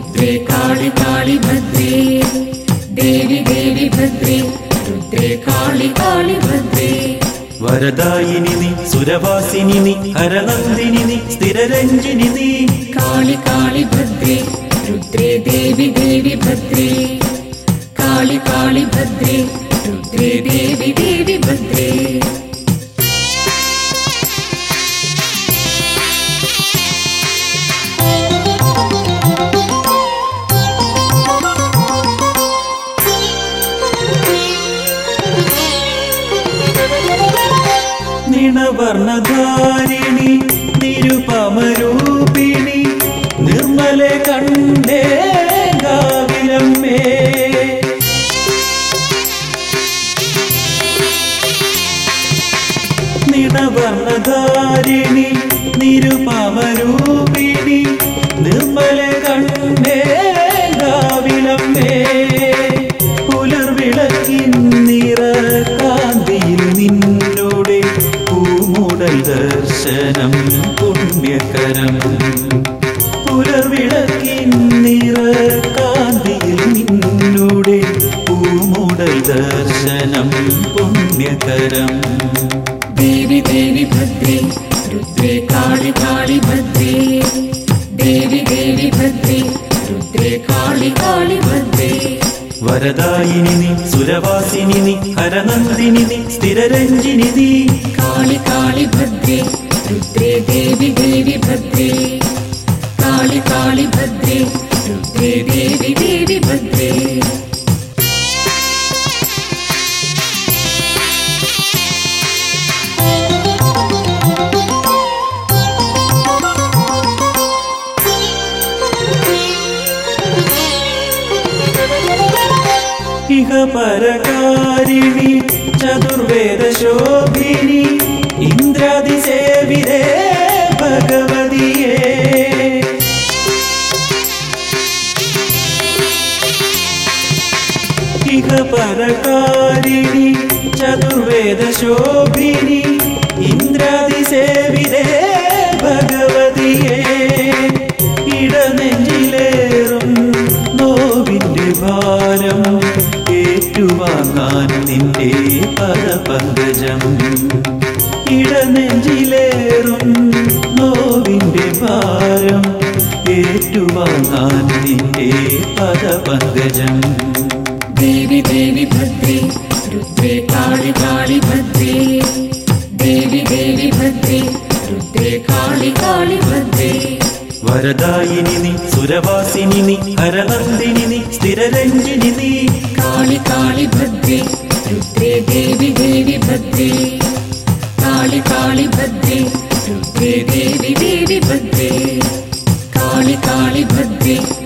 രുദ്രേ കാളി കാളി ഭദ്രേ ദേവി ദേവി ഭദ്രേ രുദ്രേ കാളി കാളി ഭദ്രേ വരദായിനി നീ സുരവാസിനി നീ ഹരനന്ദിനി നീ സ്ഥിരരഞ്ജിനി നീ കാളി കാളി ഭദ്രേ രുദ്രേ ദേവി ദേവി ഭദ്രേ കാളി കാളി ഭദ്രേ രുദ്രേ ദേവി ദേവി ഭദ്രേ നിണവർണധാരിണി നിരുപമരൂപിണി നിർമ്മലെ കണ്ടേ ഗാവിലമ്മേ നിണവർണധാരിണി നിരുപമരൂപിണി നിർമ്മലെ കണ്ടേ ഗാവിലമ്മേ പുലർവിളക്കിൻ നിറ കാന്തിയിൽ നിന്നോടെ പൂമുടൽ ദർശനം പുണ്യകരം പുലർവിളക്കിൻ നിറ കാന്തിയിൽ നിന്നോടെ പൂമുടൽ ദർശനം പുണ്യകരം ദേവി ദേവി ഭദ്രേ രുദ്രേ കാളി കാളി ഭദ്രേ ദേവി ദേവി ഭദ്രേ രുദ്രേ കാളി കാളി ഭദ്രേ വരദായിനി നീ സുരവാസിനി നീ ഹരനന്ദിനി നീ സ്ഥിരരഞ്ജിനി നീ കാളി കാളി ഭദ്രേ രുദ്രേ ദേവി ദേവി ഭദ്രേ കാളി കാളി ഭദ്രേ രുദ്രേ ദേവി ദേവി ഭദ്രേ ഇഹ പരകാരിണി ചതുർവേദ ശോഭിനി ഇന്ദ്രാതിസേവിരേ ഭഗവതിയേ ഇഹ പരകാരിണി ചതുർവേദ ശോഭിനി ഇന്ദ്രാതിസേവിരേ ഭഗവതിയേ ഇടനെഞ്ചിലേറും നോവിന്റെ ഭാരം ഏറ്റുവാങ്ങാൻ നിന്റെ പദപങ്കജം ഇടനെഞ്ചിലേറും നോവിന്റെ ഭാരം ഏറ്റുവാങ്ങാൻ നിന്റെ പദപങ്കജം ദേവി ദേവി ഭദ്രേ രുദ്രേ കാളി കാളി ഭദ്രേ ദേവി ദേവി ഭദ്രേ രുദ്രേ കാളി കാളി ഭദ്രേ വരദായിനി നീ സുരവാസിനി നീ ഹരനന്ദിനി നീ സ്ഥിരരഞ്ജിനി നീ കാളി കാളി ഭദ്രേ രുദ്രേ ദേവി ദേവി ഭദ്രേ കാളി കാളി ഭദ്രേ രുദ്രേ ദേവി ദേവി ഭദ്രേ കാളി കാളി ഭദ്രേ